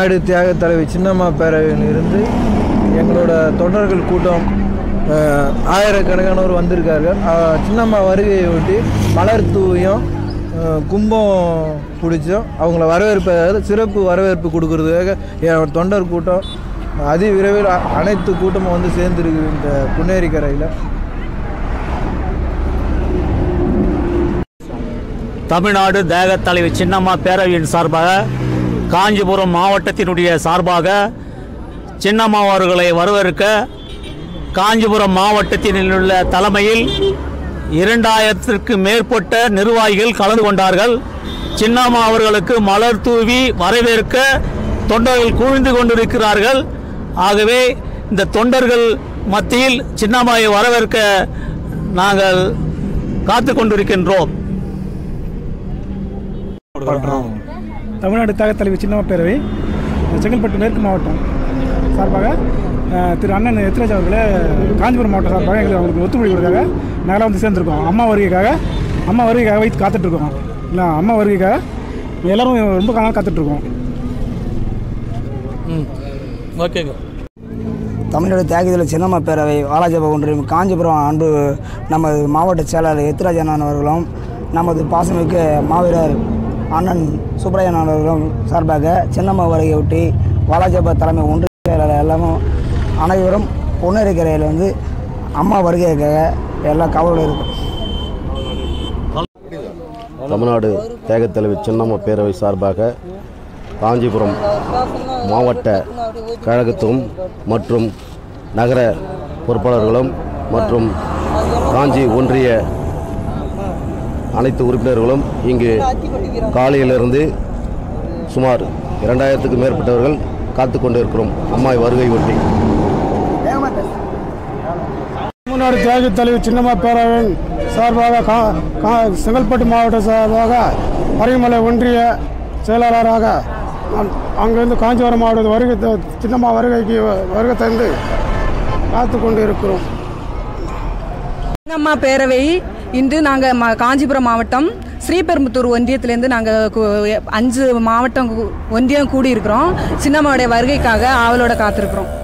தமிழ்நாடு தியாக தலைவி சின்னம்மா பேரவையில் இருந்து எங்களோட தொண்டர்கள் கூட்டம் அஹ், ஆயிரக்கணக்கானோர் வந்திருக்கார்கள் அஹ், சின்னம்மா வருகையை ஒட்டி மலர் தூவியும் அஹ், கும்பம் பிடிச்சோம் அவங்கள வரவேற்ப சிறப்பு வரவேற்பு கொடுக்கறதுக்காக என் தொண்டர் கூட்டம் அதி விரைவில் அ- அனைத்து கூட்டமும் வந்து சேர்ந்துருக்கு இந்த புன்னேரி கரையில் தமிழ்நாடு தேக தலைவி சின்னம்மா பேரவையின் சார்பாக காஞ்சிபுரம் மாவட்டத்தினுடைய சார்பாக சின்னம்மா அவர்களை வரவேற்க காஞ்சிபுரம் மாவட்டத்தில் உள்ள தலைமையில் இரண்டாயிரத்திற்கு மேற்பட்ட நிர்வாகிகள் கலந்து கொண்டார்கள் சின்னம்மா அவர்களுக்கு மலர் தூவி வரவேற்க தொண்டர்கள் குவிந்து கொண்டிருக்கிறார்கள் ஆகவே இந்த தொண்டர்கள் மத்தியில் சின்னம்மாவை வரவேற்க நாங்கள் காத்து கொண்டிருக்கின்றோம் தமிழ்நாடு தியாக தலைவி சின்னம்மா பேரவை செங்கல்பட்டு மேற்கு மாவட்டம் சார்பாக அஹ், திரு அண்ணன் எத்ராஜ் அவர்களே காஞ்சிபுரம் மாவட்டம் சார்பாக எங்களுக்கு அவங்களுக்கு ஒத்துழைப்பு கொடுக்காக நாங்களாம் வந்து சேர்ந்துருக்கோம் அம்மா வருகைக்காக அம்மா வருகைக்காக வைத்து காத்துட்ருக்கோம் இல்லை அம்மா வருகைக்காக எல்லாரும் ரொம்ப காலம் காத்துட்ருக்கோம் ஓகேங்க தமிழ்நாடு தியாகிதள சின்னம்மா பேரவை வாலாஜப ஒன்றியம் காஞ்சிபுரம் அன்பு நமது மாவட்ட செயலாளர் எத்ராஜன் அவர்களும் நமது பாசமிக்க மாவீரர் அண்ணன் சுப்ரயன் அவர்களும் சார்பாக சின்னம்மா வருகையொட்டி வாலாஜப தலைமை ஒன்றிய செயலாளர் எல்லாமும் அனைவரும் பொன்னேரிக்கரையில் வந்து அம்மா வருகைக்காக எல்லா கவலையும் இருக்கும் தமிழ்நாடு தேகத்தலைவி சின்னம்மா பேரவை சார்பாக காஞ்சிபுரம் மாவட்ட கழகத்தும் மற்றும் நகர பொறுப்பாளர்களும் மற்றும் காஞ்சி ஒன்றிய அனைத்து உறுப்பினர்களும் இங்கு காலையிலிருந்து சுமார் இரண்டாயிரத்துக்கும் மேற்பட்டவர்கள் காத்து கொண்டிருக்கிறோம் அம்மாய் வருகை ஒட்டி தமிழ்நாடு தியாக தலைவி சின்னம்மா பேரவையின் சார்பாக கா கா செங்கல்பட்டு மாவட்ட சார்பாக பரிமலை ஒன்றிய செயலாளராக நான் அங்கிருந்து காஞ்சிபுரம் மாவட்ட வருகை த- சின்னம்மா வருகைக்கு வருகை தந்து காத்து கொண்டு இருக்கிறோம் சின்னம்மா பேரவை இன்று நாங்கள் ம காஞ்சிபுரம் மாவட்டம் ஸ்ரீபெரும்புத்தூர் ஒன்றியத்திலேருந்து நாங்கள் அஞ்சு மாவட்டம் கூ- ஒன்றியம் கூடி இருக்கிறோம் சின்னம்மாவுடைய வருகைக்காக ஆவலோட காத்திருக்கிறோம்